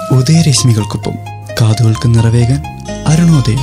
ഉദയരശ്മികൾക്കൊപ്പം കാതുകൾക്ക് നിറവേകാൻ അരുണോദയം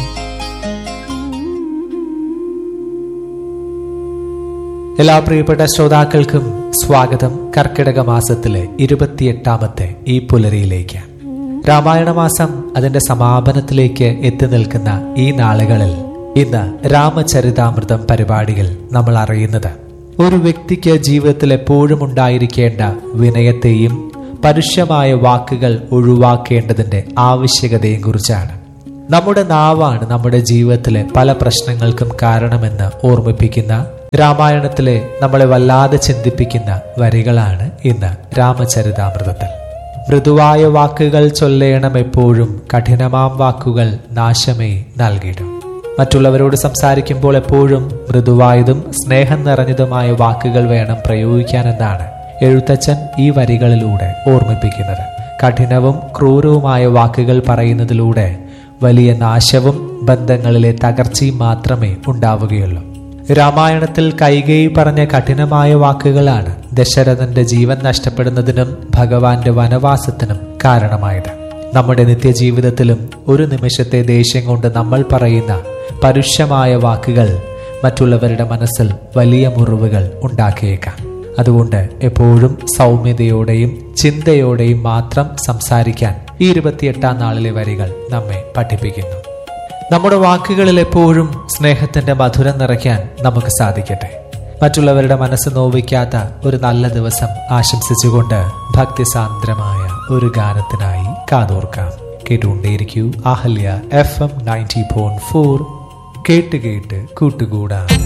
എല്ലാ പ്രിയപ്പെട്ട ശ്രോതാക്കൾക്കും സ്വാഗതം കർക്കിടക മാസത്തിലെ ഇരുപത്തിയെട്ടാമത്തെ ഈ പുലരിയിലേക്ക് രാമായണ മാസം അതിന്റെ സമാപനത്തിലേക്ക് എത്തി നിൽക്കുന്ന ഈ നാളുകളിൽ ഇന്ന് രാമചരിതാമൃതം പരിപാടികൾ നമ്മൾ അറിയുന്നത് ഒരു വ്യക്തിക്ക് ജീവിതത്തിൽ എപ്പോഴും ഉണ്ടായിരിക്കേണ്ട വിനയത്തെയും പരുഷ്യമായ വാക്കുകൾ ഒഴിവാക്കേണ്ടതിന്റെ ആവശ്യകതയും കുറിച്ചാണ് നമ്മുടെ നാവാണ് നമ്മുടെ ജീവിതത്തിലെ പല പ്രശ്നങ്ങൾക്കും കാരണമെന്ന് ഓർമ്മിപ്പിക്കുന്ന രാമായണത്തിലെ നമ്മളെ വല്ലാതെ ചിന്തിപ്പിക്കുന്ന വരികളാണ് ഇന്ന് രാമചരിതാമൃതത്തിൽ മൃദുവായ വാക്കുകൾ ചൊല്ലേണം എപ്പോഴും കഠിനമാം വാക്കുകൾ നാശമേ നൽകിയിടും മറ്റുള്ളവരോട് സംസാരിക്കുമ്പോൾ എപ്പോഴും മൃദുവായതും സ്നേഹം നിറഞ്ഞതുമായ വാക്കുകൾ വേണം പ്രയോഗിക്കാനെന്നാണ് എഴുത്തച്ഛൻ ഈ വരികളിലൂടെ ഓർമ്മിപ്പിക്കുന്നത് കഠിനവും ക്രൂരവുമായ വാക്കുകൾ പറയുന്നതിലൂടെ വലിയ നാശവും ബന്ധങ്ങളിലെ തകർച്ചയും മാത്രമേ ഉണ്ടാവുകയുള്ളൂ രാമായണത്തിൽ കൈകേയി പറഞ്ഞ കഠിനമായ വാക്കുകളാണ് ദശരഥന്റെ ജീവൻ നഷ്ടപ്പെടുന്നതിനും ഭഗവാന്റെ വനവാസത്തിനും കാരണമായത് നമ്മുടെ നിത്യജീവിതത്തിലും ഒരു നിമിഷത്തെ ദേഷ്യം കൊണ്ട് നമ്മൾ പറയുന്ന പരുഷമായ വാക്കുകൾ മറ്റുള്ളവരുടെ മനസ്സിൽ വലിയ മുറിവുകൾ ഉണ്ടാക്കിയേക്കാം അതുകൊണ്ട് എപ്പോഴും സൗമ്യതയോടെയും ചിന്തയോടെയും മാത്രം സംസാരിക്കാൻ ഈ ഇരുപത്തിയെട്ടാം നാളിലെ വരികൾ നമ്മെ പഠിപ്പിക്കുന്നു നമ്മുടെ വാക്കുകളിൽ എപ്പോഴും സ്നേഹത്തിന്റെ മധുരം നിറയ്ക്കാൻ നമുക്ക് സാധിക്കട്ടെ മറ്റുള്ളവരുടെ മനസ്സ് നോവിക്കാത്ത ഒരു നല്ല ദിവസം ആശംസിച്ചുകൊണ്ട് ഭക്തിസാന്ദ്രമായ ഒരു ഗാനത്തിനായി കാതോർക്കാം കേട്ടുകൊണ്ടേയിരിക്കൂ Ahalya FM ninety point four ഫോർ കേട്ട് കേട്ട് കൂട്ടുകൂടാം